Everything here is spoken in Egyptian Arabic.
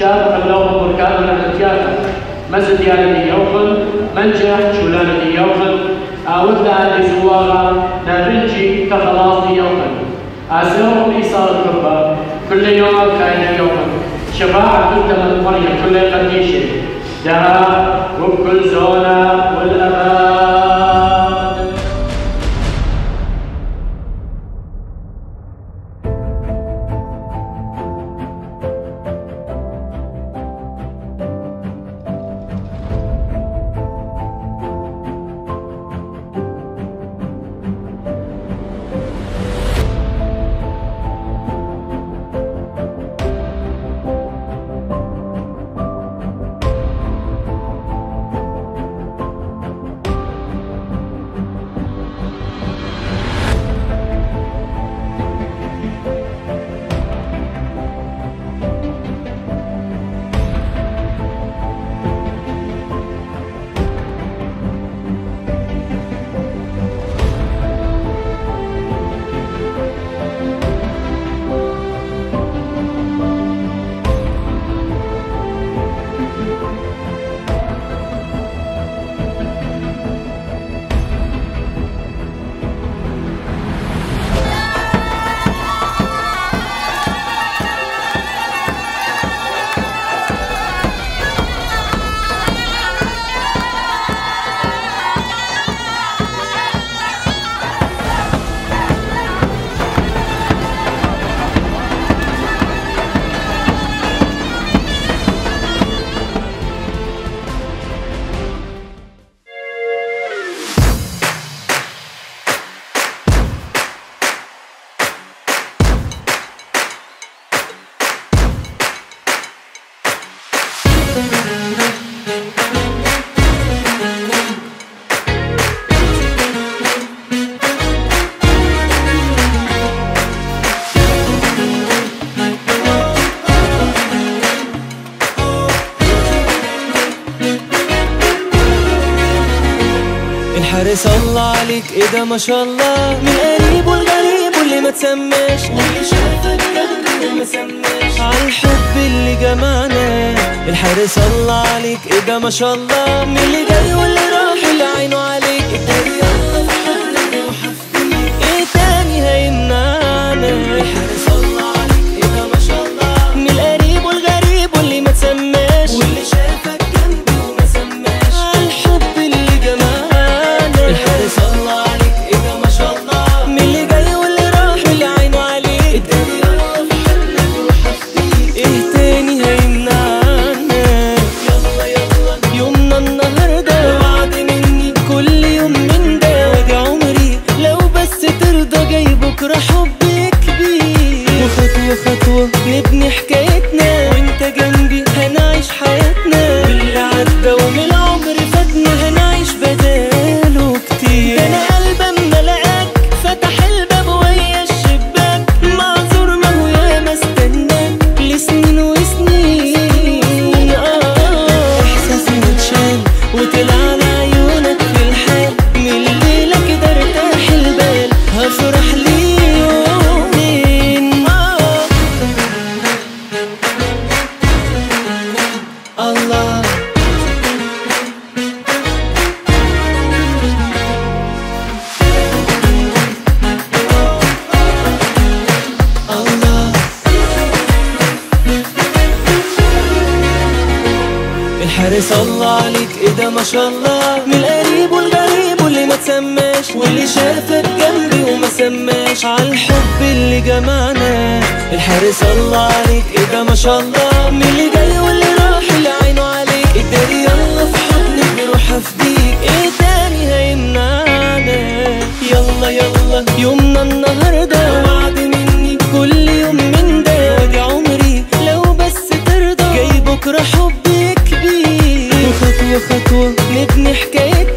شاب خلوه بركان من الاتياتا مزد يعني يوخن منجح شولان دي يوخن آود لها زوارا نابنجي كخلاص دي يوخن أزور إيصال الكبة كل يوم كاين يوخن شفاعة كنت من مريم كل قديشة دها وكل زونة والأمان الحارس الله عليك ايه ده ما شاء الله من قريب والغريب واللي ما تسماش واللي شافك جنبي وما سماش عالحب اللي جمعنا الحارس الله عليك ايه ده ما شاء الله من اللي جاي واللي راح اللي عينه عليك اتاري يلا في حالك وحفظيك ايه تاني هيمنعنا الحارس الله عليك ايه ده ما شاء الله من القريب والغريب واللي ما تسماش واللي شافك جنبي وما سماش عالحب اللي جمعنا الحارس الله عليك ايه ده ما شاء الله من اللي جاي واللي راح واللي عينه عليك اتاري يلا في حالك وحفظيك ايه تاني هيمنعنا يلا يلا يومنا النهارده وعد مني كل يوم من ده وادي عمري لو بس ترضى جاي بكره حب كبير وخطوه خطوه نبني حكايتنا وانت جنبي هنعيش حياتنا باللي عدى ومن العمر فاتنا هنعيش بداله كتير ده انا قلبي اما لقاك فتح الباب ويا الشباك معذور ما هو ياما استناك لسنين وسنين اه احساسي متشال وطلع على عيونك في الحال من الليله كده ارتاح البال هفرح لي يومين آه. الله الله الحارس الله عليك ايه ده ما شاء الله من القريب والغريب واللي ما تسماش واللي شافك جنبي وما سماش عالحب اللي جمعنا الحارس الله عليك ايه ده ما شاء الله من اللي جاي واللي راح اللي عينه عليك اداري يلا في حضنك نروح افديك ايه تاني هيمنعنا يلا يلا يومنا النهارده وعد مني كل يوم من ده وادي عمري لو بس ترضى جاي بكره حب كبير وخطوه خطوه نبني حكايتنا